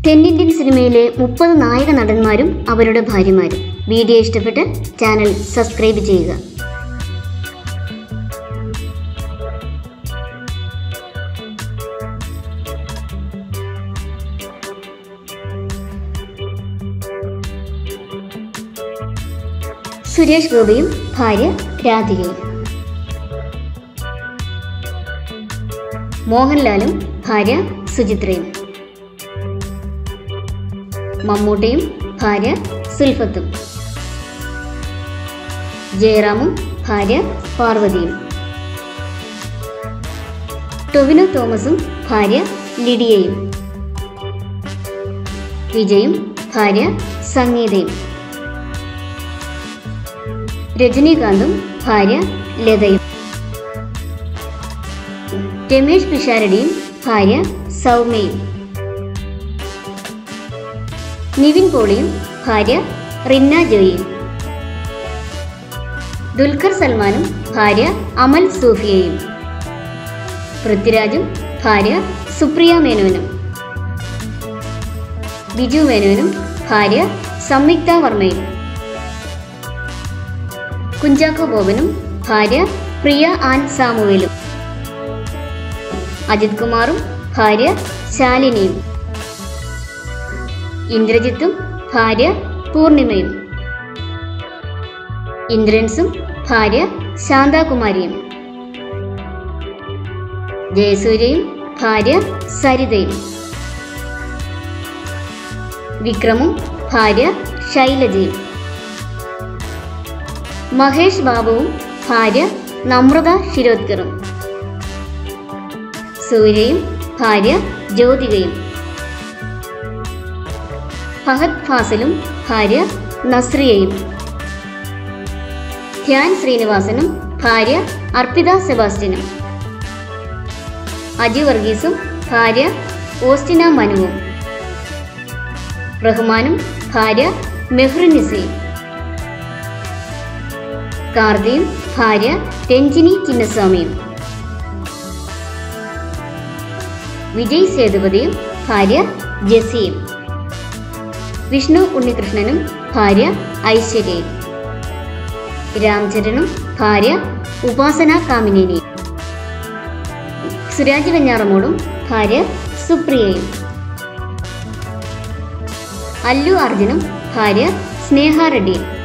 തെന്നിന്ത്യൻ സിനിമയിലെ മുപ്പത് നായക നടന്മാരും അവരുടെ ഭാര്യമാരും വീഡിയോ ഇഷ്ടപ്പെട്ട് ചാനൽ സബ്സ്ക്രൈബ് ചെയ്യുക സുരേഷ് ഗോപിയും ഭാര്യ രാധികയും മോഹൻലാലും ഭാര്യ സുചിത്രയും മമ്മൂട്ടിയും ഭാര്യ സുൽഫത്തും ജയറാമും ഭാര്യ പാർവതിയും ടൊവിനോ തോമസും ഭാര്യ ലിഡിയയും വിജയും ഭാര്യ സംഗീതയും രജനീകാന്തും ഭാര്യ ലതയും രമേഷ് പിഷാരടിയും ഭാര്യ സൗമ്യയും നിവിൻ പോളിയും ഭാര്യ റിന്ന ജോയിയും ദുൽഖർ സൽമാനും ഭാര്യ അമൽ സൂഫിയയും പൃഥ്വിരാജും ഭാര്യ സുപ്രിയ മേനോനും ബിജു മേനോനും ഭാര്യ സംയുക്ത വർമ്മയും കുഞ്ചാക്കോ ബോബനും ഭാര്യ പ്രിയ ആൻ സാമുവേലും അജിത് കുമാറും ഭാര്യ ശാലിനിയും ഇന്ദ്രജിത്തും ഭാര്യ പൂർണിമയും ഇന്ദ്രൻസും ഭാര്യ ശാന്താകുമാരിയും ജയസൂര്യയും ഭാര്യ സരിതയും വിക്രമും ഭാര്യ ശൈലജയും മഹേഷ് ബാബുവും ഭാര്യ നമ്രത ശിരോദ്കറും സൂര്യയും ഭാര്യ ജ്യോതികയും ഫഹദ് ഫാസിലും ഭാര്യ നസ്രിയയും ധ്യാൻ ശ്രീനിവാസനും ഭാര്യ അർപ്പിത സെബാസ്റ്റ്യനും അജി വർഗീസും ഭാര്യ ഓസ്റ്റിന മനുവും റഹ്മാനും ഭാര്യ മെഹ്റുനിസയും കാർത്തിയും ഭാര്യ രഞ്ജിനി ചിന്നസ്വാമിയും വിജയ് സേതുപതിയും ഭാര്യ ജെസിയും വിഷ്ണു ഉണ്ണികൃഷ്ണനും ഭാര്യ ഐശ്വര്യയും രാംചരനും ഭാര്യ ഉപാസന കാമിനിയും സുരാജ് വെഞ്ഞാറമൂടും ഭാര്യ സുപ്രിയയും അല്ലു അർജുനും ഭാര്യ സ്നേഹ റെഡ്ഡിയും